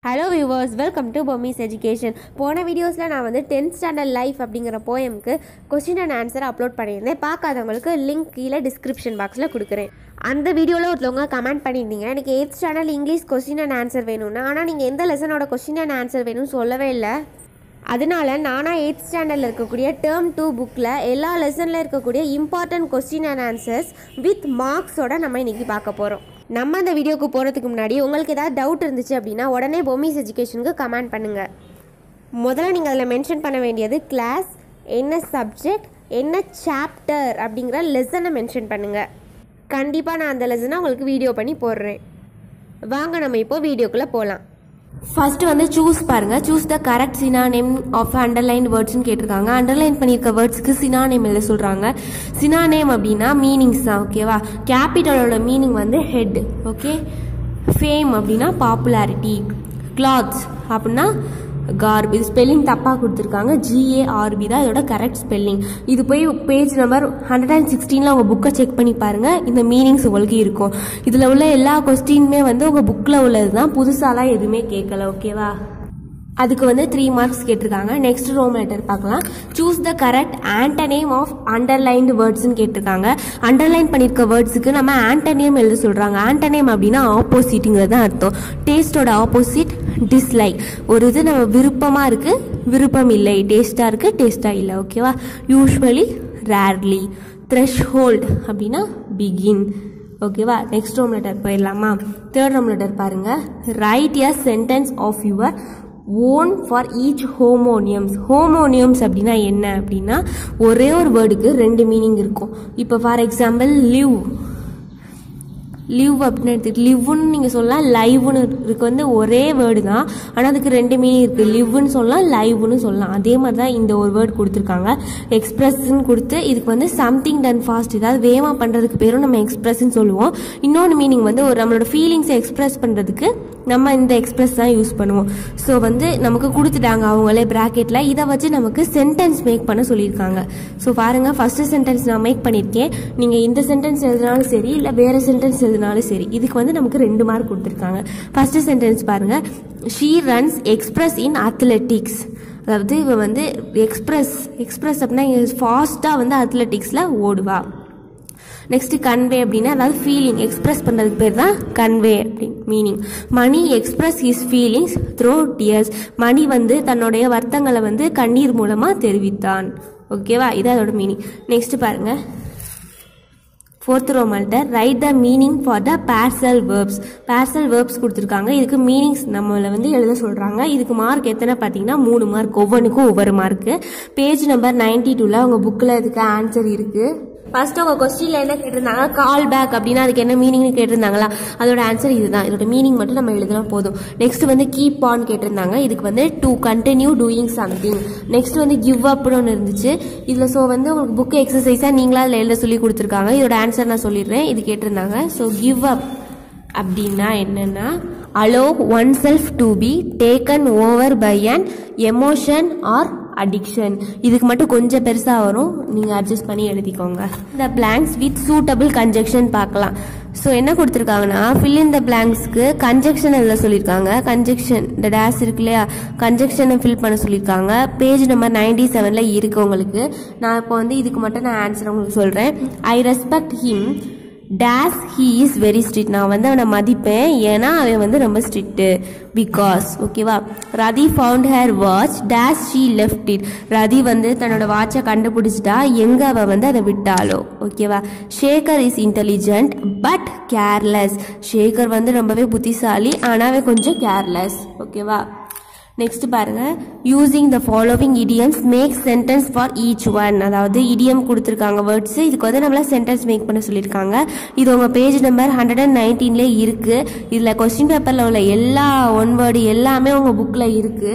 Hello viewers welcome to Bommis education போன வீடியோஸில் நான் வந்து டென்த் ஸ்டாண்டர்ட் லைஃப் அப்படிங்கிற போயம்க்கு கொஸ்டின் அண்ட் ஆன்சர் அப்லோட் பண்ணியிருந்தேன் பார்க்காதவங்களுக்கு லிங்க் கீழே டிஸ்கிரிப்ஷன் பாக்ஸில் கொடுக்குறேன் அந்த வீடியோவில் ஒருத்தவங்க கமெண்ட் பண்ணியிருந்தீங்க எனக்கு eighth standard English question and answer வேணும்னு ஆனால் நீங்கள் எந்த லெசனோட கொஸ்டின் அண்ட் ஆன்சர் வேணும்னு சொல்லவே இல்லை அதனால நானாக எயித் ஸ்டாண்டர்டில் இருக்கக்கூடிய டேர்ம் டூ புக்கில் எல்லா லெசனில் இருக்கக்கூடிய important question and answers with மார்க்ஸோட நம்ம இன்றைக்கி பார்க்க போகிறோம் நம்ம அந்த வீடியோக்கு போகிறதுக்கு முன்னாடி உங்களுக்கு ஏதாவது டவுட் இருந்துச்சு அப்படின்னா உடனே பொம்மிஸ் எஜுகேஷனுக்கு கமெண்ட் பண்ணுங்கள் முதல்ல நீங்கள் அதில் மென்ஷன் பண்ண வேண்டியது கிளாஸ் என்ன சப்ஜெக்ட் என்ன சாப்டர் அப்படிங்கிற லெசனை மென்ஷன் பண்ணுங்கள் கண்டிப்பாக நான் அந்த லெசனை உங்களுக்கு வீடியோ பண்ணி போடுறேன் வாங்க நம்ம இப்போ வீடியோக்குள்ளே போகலாம் ஃபர்ஸ்ட் வந்து சூஸ் பாருங்க choose the correct synonym of underline வேர்ட்ஸ்னு கேட்டிருக்காங்க அண்டர்லைன் பண்ணியிருக்க வேர்ட்ஸ்க்கு சினானேம் எழுத சொல்றாங்க சினானேம் அப்படின்னா மீனிங்ஸ் தான் ஓகேவா கேபிட்டலோட மீனிங் வந்து ஹெட் ஓகே ஃபேம் அப்படின்னா பாப்புலாரிட்டி கிளாத்ஸ் அப்படின்னா கார்ப் இது ஸ்பெல்லிங் தப்பாக கொடுத்துருக்காங்க ஜிஏஆர்பி தான் இதோட கரெக்ட் ஸ்பெல்லிங் இது போய் பேஜ் நம்பர் ஹண்ட்ரட் அண்ட் சிக்ஸ்டீனில் உங்கள் புக்கை செக் பண்ணி பாருங்கள் இந்த மீனிங்ஸ் உங்களுக்கு இருக்கும் இதில் உள்ள எல்லா கொஸ்டினுமே வந்து உங்கள் புக்கில் உள்ளது தான் புதுசாலாம் எதுவுமே கேட்கல ஓகேவா அதுக்கு வந்து த்ரீ மார்க்ஸ் கேட்டிருக்காங்க நெக்ஸ்ட் ரோம் லெட்டர் பார்க்கலாம் choose the correct antonym of underlined வேர்ட்ஸ்னு கேட்டிருக்காங்க அண்டர்லைன் பண்ணியிருக்க வேர்ட்ஸுக்கு நம்ம ஆண்டனேம் எழுத சொல்கிறாங்க ஆண்டனேம் அப்படின்னா ஆப்போசிட்டுங்கிறது தான் அர்த்தம் டேஸ்டோட ஆப்போசிட் டிஸ்லைக் ஒரு இது நம்ம விருப்பமாக இருக்குது விருப்பம் இல்லை டேஸ்ட்டாக இருக்குது டேஸ்ட்டாக இல்லை ஓகேவா யூஸ்வலி ரேர்லி த்ரெஷ் ஹோல்ட் அப்படின்னா பிகின் ஓகேவா நெக்ஸ்ட் ரோம் லெட்டர் போயிடலாமா தேர்ட் ரோம் லெட்டர் பாருங்க write a sentence of your own for each homonyms homonyms அப்படின்னா என்ன அப்படின்னா ஒரே ஒரு வேர்டுக்கு ரெண்டு மீனிங் இருக்கும் இப்போ ஃபார் எக்ஸாம்பிள் லிவ் லிவ் அப்படின்னு எடுத்துக்கிட்டு லிவ்னு நீங்கள் சொல்லலாம் லைவ்னு இருக்கு வந்து ஒரே வேர்டு தான் ஆனால் அதுக்கு ரெண்டு மீனிங் இருக்குது லிவ்னு சொல்லலாம் லைவ்னு சொல்லலாம் அதே மாதிரி தான் இந்த ஒரு வேர்டு கொடுத்துருக்காங்க எக்ஸ்பிரஸ்ன்னு கொடுத்து இதுக்கு வந்து சம்திங் டன் ஃபாஸ்ட் ஏதாவது வேகமாக பண்ணுறதுக்கு பேரும் நம்ம எக்ஸ்பிரஸ்ன்னு சொல்லுவோம் இன்னொன்று மீனிங் வந்து ஒரு நம்மளோட ஃபீலிங்ஸை எக்ஸ்பிரஸ் பண்ணுறதுக்கு நம்ம இந்த எக்ஸ்பிரஸ் தான் யூஸ் பண்ணுவோம் ஸோ வந்து நமக்கு கொடுத்துட்டாங்க அவங்களே ப்ராக்கெட்டில் இதை வச்சு நமக்கு சென்டென்ஸ் மேக் பண்ண சொல்லியிருக்காங்க ஸோ பாருங்கள் ஃபஸ்ட்டு சென்டென்ஸ் நான் மேக் பண்ணியிருக்கேன் நீங்கள் இந்த சென்டென்ஸ் எழுதினாலும் சரி இல்லை வேறு சென்டென்ஸ் எழுதினாலும் சரி இதுக்கு வந்து நமக்கு ரெண்டு மார்க் கொடுத்துருக்காங்க ஃபஸ்ட்டு சென்டென்ஸ் பாருங்கள் she runs express in athletics அதாவது இவ வந்து எக்ஸ்பிரஸ் எக்ஸ்பிரஸ் அப்படின்னா ஃபாஸ்ட்டாக வந்து அத்லெட்டிக்ஸில் ஓடுவா நெக்ஸ்ட் கன்வே அப்படின்னா அதாவது ஃபீலிங் எக்ஸ்பிரஸ் பண்ணுறதுக்கு பேர் தான் கன்வே அப்படின்னு meaning Mani express his feelings through tears Mani வந்து தன்னுடைய வருத்தங்களை வந்து கண்ணீர் மூலமாக தெரிவித்தான் ஓகேவா இது அதோட மீனிங் நெக்ஸ்ட் பாருங்க ஃபோர்த் ரோமல்ட்ட write the meaning for the phrasal verbs phrasal verbs கொடுத்துருக்காங்க இதுக்கு மீனிங்ஸ் நம்மளை வந்து எழுத சொல்கிறாங்க இதுக்கு மார்க் எத்தனை பார்த்தீங்கன்னா மூணு மார்க் ஒவ்வொன்றுக்கும் ஒவ்வொரு மார்க்கு பேஜ் நம்பர் நைன்டி டூவில் உங்கள் புக்கில் இதுக்கு ஆன்சர் இருக்குது ஃபர்ஸ்ட் உங்க கொஸ்டின்ல என்ன கேட்டிருந்தாங்க கால் பேக் அப்படின்னா அதுக்கு என்ன மீனிங்னு கேட்டிருந்தாங்களா அதோட ஆன்சர் இதுதான் இதோட மீனிங் மட்டும் நம்ம எழுதினா போதும் நெக்ஸ்ட் வந்து கீப் ஆன் கேட்டிருந்தாங்க இதுக்கு வந்து to continue doing something next வந்து கிவ் அப்னு ஒன்று இருந்துச்சு இதில் ஸோ வந்து உங்களுக்கு புக் எக்ஸசைஸாக நீங்களா அதில் எழுத சொல்லி கொடுத்துருக்காங்க இதோட ஆன்சர் நான் சொல்லிடுறேன் இது கேட்டிருந்தாங்க ஸோ கிவ் அப் அப்படின்னா என்னன்னா allow oneself to be taken over by an emotion or addiction இதுக்கு மட்டும் கொஞ்சம் பெருசாக வரும் நீங்கள் அட்ஜஸ்ட் பண்ணி எழுதிக்கோங்க இந்த பிளாங்க்ஸ் வித் சூட்டபிள் கன்ஜெக்ஷன் பார்க்கலாம் ஸோ என்ன கொடுத்துருக்காங்கன்னா ஃபில் இன் த பிளாங்க்ஸ்க்கு கன்ஜெக்ஷன் எழுத சொல்லியிருக்காங்க கன்ஜெக்ஷன் இந்த டேஸ் இருக்கு இல்லையா கன்ஜெக்ஷனை ஃபில் பண்ண சொல்லியிருக்காங்க பேஜ் நம்பர் நைன்டி செவனில் இருக்குது உங்களுக்கு நான் இப்போ வந்து இதுக்கு மட்டும் நான் ஆன்சர் உங்களுக்கு சொல்கிறேன் I respect him dash he is very strict நான் வந்து அவனை மதிப்பேன் ஏன்னா அவன் வந்து ரொம்ப ஸ்ட்ரிக்ட்டு பிகாஸ் ஓகேவா Rathi found her watch dash she left it Rathi வந்து தன்னோட வாட்சை கண்டுபிடிச்சிட்டா எங்கே அவள் வந்து அதை விட்டாலோ ஓகேவா Shekar is intelligent but careless Shekar வந்து ரொம்பவே புத்திசாலி ஆனால் அவன் கொஞ்சம் கேர்லெஸ் ஓகேவா நெக்ஸ்ட் பாருங்க using the following idioms make sentence for each one அதாவது இடியம் கொடுத்துருக்காங்க வேர்ட்ஸ் இதுக்கு வந்து நம்மள சென்டென்ஸ் மேக் பண்ண சொல்லியிருக்காங்க இது உங்கள் பேஜ் நம்பர் ஹண்ட்ரட் அண்ட் நைன்டீன்லேயே இருக்குது இதில் கொஸ்டின் பேப்பரில் உள்ள எல்லா ஒன் வேர்டு எல்லாமே உங்கள் புக்கில் இருக்குது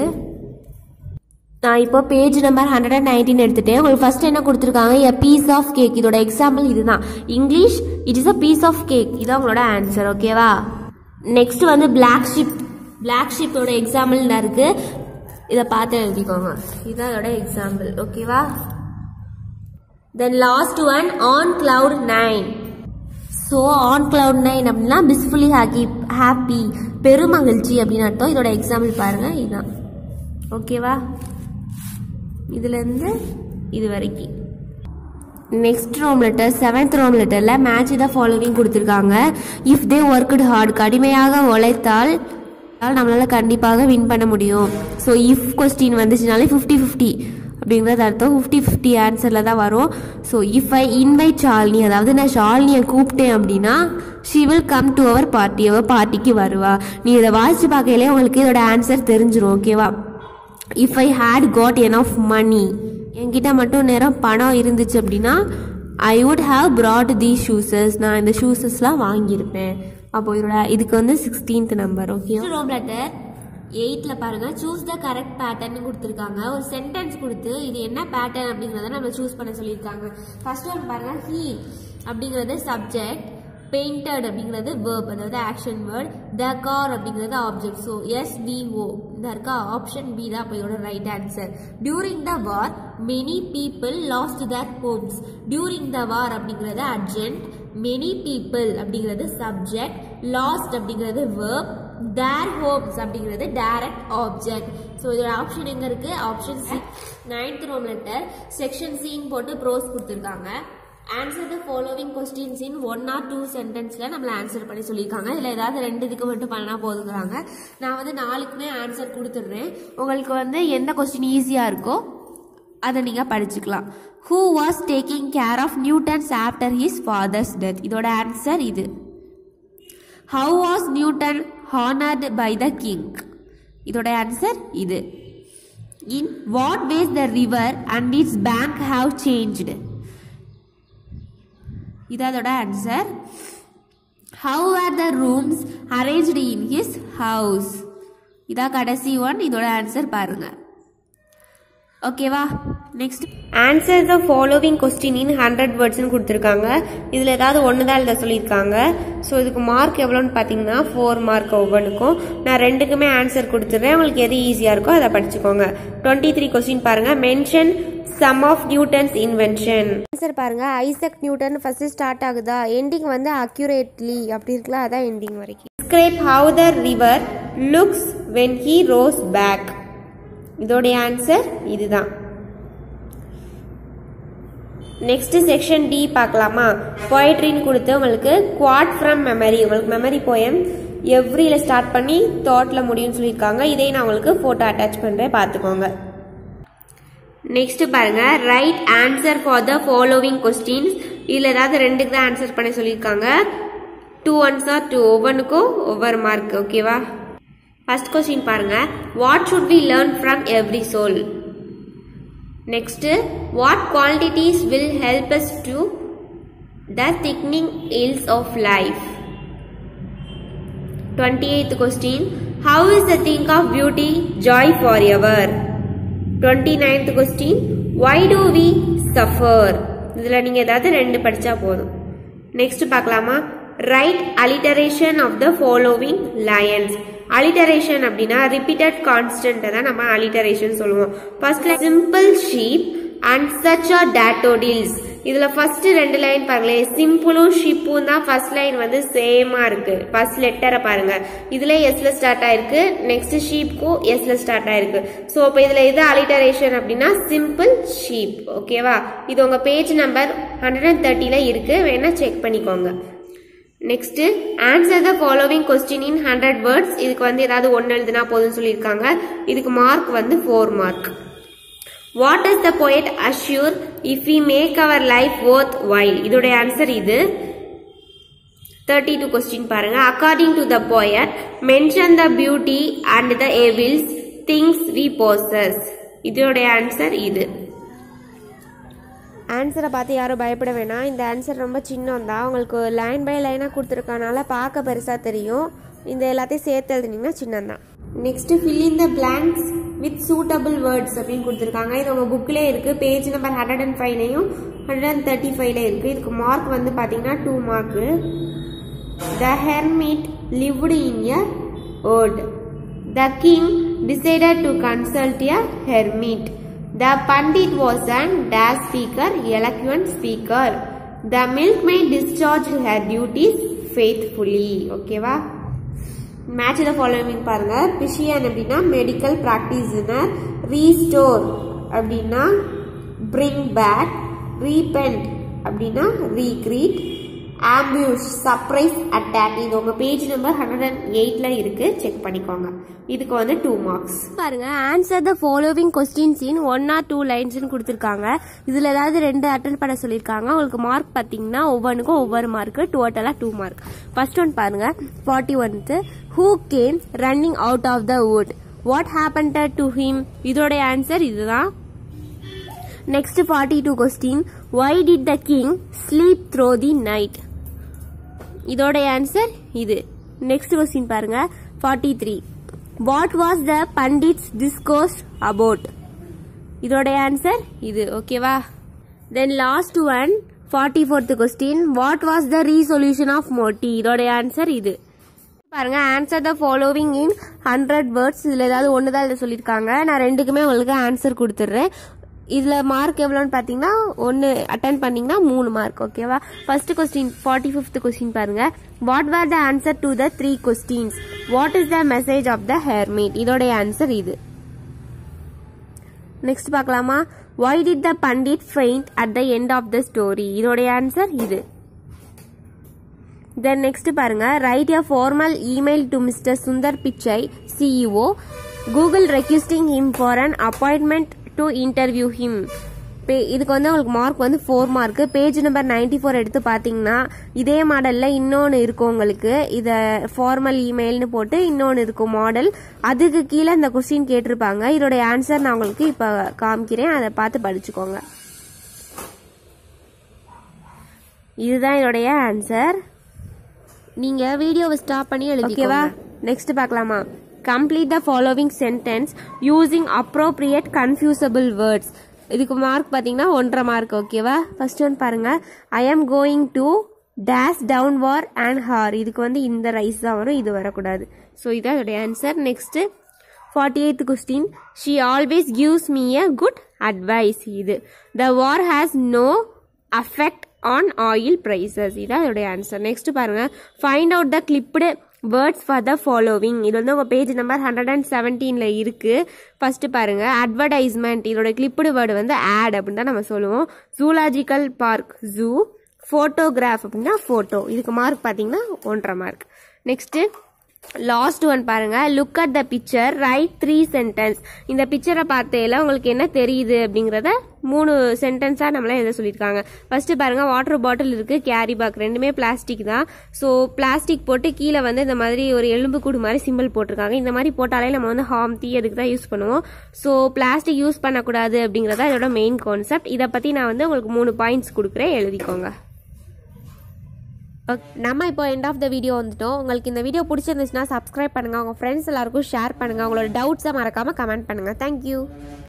நான் இப்போ page number hundred and nineteen எடுத்துட்டேன் உங்களுக்கு ஃபர்ஸ்ட் என்ன கொடுத்துருக்காங்க எ பீஸ் ஆஃப் கேக் இதோட எக்ஸாம்பிள் இதுதான் English it is a piece of cake இதான் உங்களோட ஆன்சர் ஓகேவா நெக்ஸ்ட் வந்து பிளாக் ஷிப் பிளாக் ஷிப்போட எக்ஸாம்பிள் தான் இருக்கு இதை பார்த்து எழுதிக்கோங்க இதுதான் இதோட எக்ஸாம்பிள் ஓகேவா then last one on cloud nine so on cloud nine அப்படின்னா பிஸ்ஃபுல்லி ஹாப்பி ஹாப்பி பெருமகிழ்ச்சி அப்படின்னு அர்த்தம் இதோட எக்ஸாம்பிள் பாருங்கள் இதுதான் ஓகேவா இதுலேருந்து இது வரைக்கும் next Roman letter seventh Roman லெட்டரில் மேட்ச் த ஃபாலோவிங் கொடுத்துருக்காங்க இஃப் தே ஒர்க்டு ஹார்ட் கடுமையாக உழைத்தால் நம்மளால் கண்டிப்பாக வின் பண்ண முடியும் ஸோ இஃப் கொஸ்டின் வந்துச்சுனாலே ஃபிஃப்டி ஃபிஃப்டி அப்படிங்கிறது அர்த்தம் ஃபிஃப்டி ஃபிஃப்டி ஆன்சரில் தான் வரும் so if I invite Shalini அதாவது நான் ஷாலினியை கூப்பிட்டேன் அப்படின்னா she will come to our party our பார்ட்டிக்கு வருவா நீ இதை வாசிச்சு பார்க்கையிலே உங்களுக்கு இதோட ஆன்சர் தெரிஞ்சிடும் ஓகேவா if I had got enough money என்கிட்ட மட்டும் நேரம் பணம் இருந்துச்சு அப்படின்னா I would have brought the shoes நான் இந்த ஷூசஸ்லாம் வாங்கியிருப்பேன் அப்போ இதோட இதுக்கு வந்து sixteenth number okay Roman letter எயிட்டில் பாருங்க சூஸ் த கரெக்ட் பேட்டர்ன் கொடுத்துருக்காங்க ஒரு சென்டென்ஸ் கொடுத்து இது என்ன பேட்டர்ன் அப்படிங்கிறத நம்ம சூஸ் பண்ண சொல்லியிருக்காங்க ஃபர்ஸ்ட் ஒன் பாருங்க ஹீ அப்படிங்கிறது சப்ஜெக்ட் பெயிண்டட் அப்படிங்கிறது வேர்ப் அதாவது ஆக்ஷன் வேர்ட் த கார் அப்படிங்கிறது object so S V O இந்த இருக்கா ஆப்ஷன் பி தான் இப்போ இதோட right answer during the war many people lost their homes during the war அப்படிங்கிறது அர்ஜென்ட் மெனி பீப்புள் அப்படிங்கிறது சப்ஜெக்ட் லாஸ்ட் அப்படிங்கிறது வேர்ப் தேர் ஹோம்ஸ் அப்படிங்கிறது டைரக்ட் ஆப்ஜெக்ட் ஸோ இதோட ஆப்ஷன் எங்க இருக்கு option C ninth Roman letter section சின்னு போட்டு prose கொடுத்துருக்காங்க answer the following questions in one or two சென்டென்ஸில் நம்மளை ஆன்சர் பண்ணி சொல்லியிருக்காங்க இதில் ஏதாவது ரெண்டு இதுக்கு மட்டும் பண்ணா போதுங்கிறாங்க நான் வந்து நாலுக்குமே ஆன்சர் கொடுத்துட்றேன் உங்களுக்கு வந்து எந்த கொஸ்டின் ஈஸியாக இருக்கோ அதை நீங்கள் படிச்சுக்கலாம் who was taking care of Newton's after his father's death இதோட ஆன்சர் இது how was Newton honoured by the king இதோட ஆன்சர் இது in what ways the river and its bank have changed இது அதோட answer how are the rooms arranged in his house இதான் கடைசி one இதோட answer பாருங்க ஓகேவா next answer the following question in hundred வேர்ட்ஸ்னு கொடுத்துருக்காங்க இதில் ஏதாவது ஒன்று தான் எழுத சொல்லியிருக்காங்க ஸோ இதுக்கு மார்க் எவ்வளோன்னு பார்த்தீங்கன்னா ஃபோர் மார்க் ஒவ்வொன்றுக்கும் நான் ரெண்டுக்குமே ஆன்சர் கொடுத்துட்றேன் உங்களுக்கு எது ஈஸியாக இருக்கோ அதை படிச்சுக்கோங்க டுவெண்ட்டி த்ரீ கொஸ்டின் பாருங்க mention some of Newton's invention answer பாருங்க ஐசக் நியூட்டன் ஃபர்ஸ்ட் ஸ்டார்ட் ஆகுதா எண்டிங் வந்து அக்யூரேட்லி அப்படி இருக்கலாம் அதான் எண்டிங் வரைக்கும் scrap how the river looks when he rows back இதோடைய ஆன்சர் இதுதான் நெக்ஸ்ட் செக்ஷன் டி பார்க்கலாமா போய்ட்ரின்னு கொடுத்து உங்களுக்கு குவாட் ஃப்ரம் மெமரி உங்களுக்கு மெமரி போயம் எவ்ரியில் ஸ்டார்ட் பண்ணி தாட்டில் முடியும்னு சொல்லியிருக்காங்க இதையும் நான் உங்களுக்கு ஃபோட்டோ அட்டாச் பண்ணுறேன் பார்த்துக்கோங்க நெக்ஸ்ட் பாருங்க write answer for the following questions இதில் ஏதாவது ரெண்டுக்கு தான் ஆன்சர் பண்ண சொல்லியிருக்காங்க டூ ஒன்ஸ் ஆர் டூ ஒவ்வொன்றுக்கும் ஒவ்வொரு மார்க் ஓகேவா ஃபர்ஸ்ட் கொஸ்டின் பாருங்க what should we learn from every soul next what quantities will help us to the thickening ills of life twenty eighth question how is the thing of beauty joy for ever twenty ninth question why do we suffer இதில் நீங்கள் ஏதாவது ரெண்டு படித்தா போதும் next பார்க்கலாமா write alliteration of the following lines alliteration அப்படின்னா repeated கான்ஸ்டன்ட்டை தான் நம்ம அலிட்டரேஷன் சொல்லுவோம் first simple sheep and such are daffodils இதுல ஃபர்ஸ்ட் ரெண்டு லைன் பாருங்களேன் சிம்பிளும் ஷிப்பும் தான் ஃபர்ஸ்ட் லைன் வந்து சேமா இருக்கு ஃபர்ஸ்ட் லெட்டரை பாருங்க இதுல எஸ்ல ஸ்டார்ட் ஆயிருக்கு நெக்ஸ்ட் ஷீப்க்கும் எஸ்ல ஸ்டார்ட் ஆயிருக்கு ஸோ இப்போ இதுல எது அலிட்டரேஷன் அப்படின்னா சிம்பிள் ஷீப் ஓகேவா இது உங்க பேஜ் நம்பர் ஹண்ட்ரட் அண்ட் தேர்ட்டில இருக்கு வேணா செக் பண்ணிக்கோங்க next answer the following question in hundred words இதுக்கு வந்து ஏதாவது ஒன்று எழுதுனா போதும்னு சொல்லியிருக்காங்க இதுக்கு மார்க் வந்து four mark what is the poet assure if we make our life worth while இதோடைய ஆன்சர் இது தேர்ட்டி டூ கொஸ்டின் பாருங்க according to the poet mention the beauty and the evils things we possess இதோடைய answer இது ஆன்சரை பார்த்து யாரும் பயப்பட வேணாம் இந்த ஆன்சர் ரொம்ப சின்னம் தான் உங்களுக்கு லைன் பை லைனாக கொடுத்துருக்கனால பார்க்க பெருசாக தெரியும் இந்த எல்லாத்தையும் சேர்த்து எழுதுனீங்கன்னா சின்னம் தான் next fill in the blanks with suitable words அப்படின்னு கொடுத்துருக்காங்க இது உங்கள் புக்கிலே இருக்குது பேஜ் நம்பர் ஹண்ட்ரட் அண்ட் ஃபைவ்லையும் ஹண்ட்ரட் அண்ட் தேர்ட்டி ஃபைவ்ல இருக்குது இதுக்கு மார்க் வந்து பார்த்தீங்கன்னா two mark the hermit lived in a hut the king decided to consult a hermit The Pandit was an dash speaker, eloquent speaker. The milkmaid discharge her duties faithfully ஓகேவா match the following பாருங்க physician அப்படின்னா medical practitioner restore அப்படின்னா bring back repent அப்படின்னா regret ஆம்பியூஷ் surprise attack இது உங்க page number hundred and எயிட்ல இருக்கு check பண்ணிக்கோங்க இதுக்கு வந்து டூ மார்க்ஸ் பாருங்க answer the following questions in one or two லைன்ஸ்னு கொடுத்துருக்காங்க இதுல ஏதாவது ரெண்டு அட்டன் பண்ண சொல்லியிருக்காங்க உங்களுக்கு மார்க் பார்த்தீங்கன்னா ஒவ்வொன்றுக்கும் ஒவ்வொரு மார்க் டோட்டலாக டூ மார்க் ஃபர்ஸ்ட் ஒன் பாருங்க ஃபார்ட்டி ஒன்த்து who came running out of the wood what happen to him இதோட ஆன்சர் இதுதான் next forty two question why did the king sleep through the night இதோட answer இது next question பாருங்க forty three what was the bandits discuss about இதோட answer இது ஓகேவா then last one forty fourth question what was the resolution of Moti இதோட answer இது பாருங்க answer the following in hundred words இதில் ஏதாவது ஒன்று தான் இதில் சொல்லியிருக்காங்க நான் ரெண்டுக்குமே உங்களுக்கு ஆன்சர் கொடுத்துட்றேன் இதில் மார்க் எவ்வளோன்னு பார்த்தீங்கன்னா ஒன்று அட்டன் பண்ணீங்கன்னா மூணு மார்க் ஓகேவா first question forty fifth question பாருங்க what were the answer to the three questions what is the message of the hermit இதோட ஆன்சர் இது நெக்ஸ்ட் பார்க்கலாமா why did the bandit faint at the end of the story இதோட answer இது then next பாருங்க write a formal email to mister Sundar Pichai CEO Google requesting him for an appointment to interview him இதுக்கு வந்து உங்களுக்கு mark வந்து four mark page number ninety four எடுத்து பார்த்தீங்கன்னா இதே மாடலில் இன்னொன்று இருக்கும் உங்களுக்கு இதை ஃபார்மல் இமெயில்னு போட்டு இன்னொன்று இருக்கும் மாடல் அதுக்கு கீழே இந்த கொஸ்டின் கேட்டிருப்பாங்க இதோட ஆன்சர் நான் உங்களுக்கு இப்போ காமிக்கிறேன் அதை பார்த்து படிச்சுக்கோங்க இதுதான் இதோடைய ஆன்சர் நீங்க வீடியோவை ஸ்டாப் பண்ணி எழுதிக்கவா நெக்ஸ்ட் பார்க்கலாமா complete the following sentence using appropriate confusable words இதுக்கு மார்க் பார்த்தீங்கன்னா ஒன்றரை மார்க் ஓகேவா ஃபர்ஸ்ட் ஒன் பாருங்க I am going to dash down war and ஹார் இதுக்கு வந்து இந்த ரைஸ் தான் வரும் இது வரக்கூடாது ஸோ இதான் இதோடைய answer next forty eighth question she always gives me a good advice இது the war has no affect on oil prices இதான் இதோடைய ஆன்சர் நெக்ஸ்ட் பாருங்க find out the clipped words for the following இது வந்து உங்கள் page number hundred and செவன்டீனில் இருக்குது first பாருங்க அட்வர்டைஸ்மெண்ட் இதோட கிளிப்டு வேர்டு வந்து ஆட் அப்படின்னு தான் நம்ம சொல்லுவோம் ஜூலாஜிக்கல் பார்க் ஜூ ஃபோட்டோகிராஃப் அப்படின்னா ஃபோட்டோ இதுக்கு மார்க் பார்த்தீங்கன்னா ஒன்றரை மார்க் நெக்ஸ்ட்டு லாஸ்ட் ஒன் பாருங்க look at the picture write three sentence இந்த பிக்சரை பார்த்தேல உங்களுக்கு என்ன தெரியுது அப்படிங்கிறத மூணு சென்டென்ஸா நம்மள எதை சொல்லியிருக்காங்க ஃபர்ஸ்ட் பாருங்க வாட்டர் பாட்டில் இருக்கு கேரி பேக் ரெண்டுமே பிளாஸ்டிக் தான் ஸோ பிளாஸ்டிக் போட்டு கீழே வந்து இந்த மாதிரி ஒரு எலும்பு கூடு மாதிரி சிம்பிள் போட்டிருக்காங்க இந்த மாதிரி போட்டாலே நம்ம வந்து ஹார்ம் தீ அதுக்கு தான் யூஸ் பண்ணுவோம் ஸோ பிளாஸ்டிக் யூஸ் பண்ணக்கூடாது அப்படிங்கிறதா இதோட மெயின் கான்செப்ட் இதை பத்தி நான் வந்து உங்களுக்கு மூணு பாயிண்ட்ஸ் கொடுக்குறேன் எழுதிக்கோங்க நம்ம இப்போ எண்ட் ஆஃப் த வீடியோ வந்துட்டோம் உங்களுக்கு இந்த வீடியோ பிடிச்சிருந்துச்சுன்னா சப்ஸ்கிரைப் பண்ணுங்கள் உங்கள் ஃப்ரெண்ட்ஸ் எல்லாருக்கும் ஷேர் பண்ணுங்கள் உங்களோட டவுட்ஸை மறக்காமல் கமெண்ட் பண்ணுங்கள் தேங்க்யூ